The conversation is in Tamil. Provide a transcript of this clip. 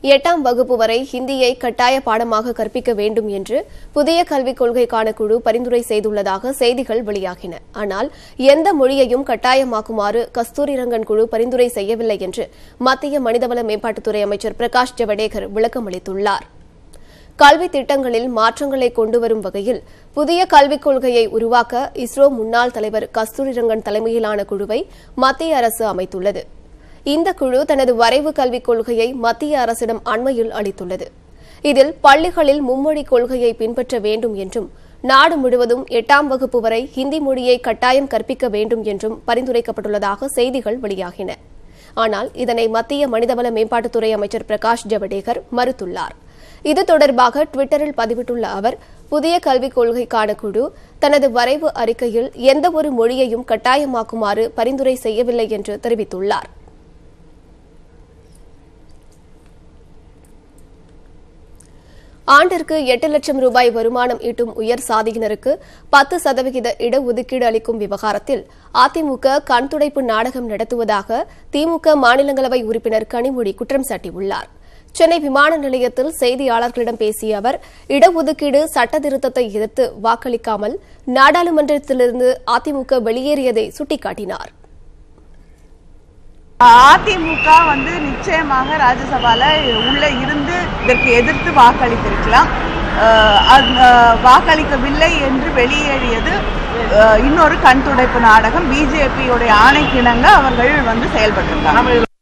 எட்டாம் வகுப்பு வரை ஹிந்தியை கட்டாய பாடமாக கற்பிக்க வேண்டும் என்று புதிய கல்விக் கொள்கைக்கான குழு பரிந்துரை செய்துள்ளதாக செய்திகள் வெளியாகின ஆனால் எந்த மொழியையும் கட்டாயமாக்குமாறு கஸ்தூரிரங்கன் குழு பரிந்துரை செய்யவில்லை என்று மத்திய மனிதவள மேம்பாட்டுத்துறை அமைச்சர் பிரகாஷ் ஜவடேகர் விளக்கமளித்துள்ளார் கல்வி திட்டங்களில் மாற்றங்களை கொண்டுவரும் வகையில் புதிய கல்விக் கொள்கையை உருவாக்க இஸ்ரோ முன்னாள் தலைவர் கஸ்தூரிரங்கன் தலைமையிலான குழுவை மத்திய அரசு அமைத்துள்ளது இந்த குழு தனது வரைவு கல்விக் கொள்கையை மத்திய அரசிடம் அண்மையில் அளித்துள்ளது இதில் பள்ளிகளில் மும்மொழி கொள்கையை பின்பற்ற வேண்டும் என்றும் நாடு முழுவதும் எட்டாம் வகுப்பு வரை ஹிந்தி மொழியை கட்டாயம் கற்பிக்க வேண்டும் என்றும் பரிந்துரைக்கப்பட்டுள்ளதாக செய்திகள் வெளியாகின ஆனால் இதனை மத்திய மனிதவள மேம்பாட்டுத்துறை அமைச்சர் பிரகாஷ் ஜவடேகர் மறுத்துள்ளார் இது தொடர்பாக டுவிட்டரில் பதிவிட்டுள்ள அவர் புதிய கல்விக் கொள்கைக்கான குழு தனது வரைவு அறிக்கையில் எந்தவொரு மொழியையும் கட்டாயமாக்குமாறு பரிந்துரை செய்யவில்லை என்று தெரிவித்துள்ளார் ஆண்டிற்கு எட்டு லட்சம் ரூபாய் வருமானம் ஈட்டும் உயர் சாதியினருக்கு பத்து சதவிகித இடஒதுக்கீடு அளிக்கும் விவகாரத்தில் அதிமுக கண்துடைப்பு நாடகம் நடத்துவதாக திமுக மாநிலங்களவை உறுப்பினர் கனிமொழி குற்றம் சாட்டியுள்ளார் சென்னை விமான நிலையத்தில் செய்தியாளர்களிடம் பேசிய அவர் இடஒதுக்கீடு சட்ட திருத்தத்தை எதிர்த்து வாக்களிக்காமல் நாடாளுமன்றத்திலிருந்து அதிமுக வெளியேறியதை சுட்டிக்காட்டினார் அதிமுக வந்து நிச்சயமாக ராஜ்யசபால உள்ள இருந்து இதற்கு எதிர்த்து வாக்களித்திருக்கலாம் அஹ் அந்த வாக்களிக்கவில்லை என்று வெளியேறியது அஹ் இன்னொரு கண் துடைப்பு நாடகம் பிஜேபியுடைய ஆணைக்கிணங்க அவர்கள் வந்து செயல்பட்டிருக்காங்க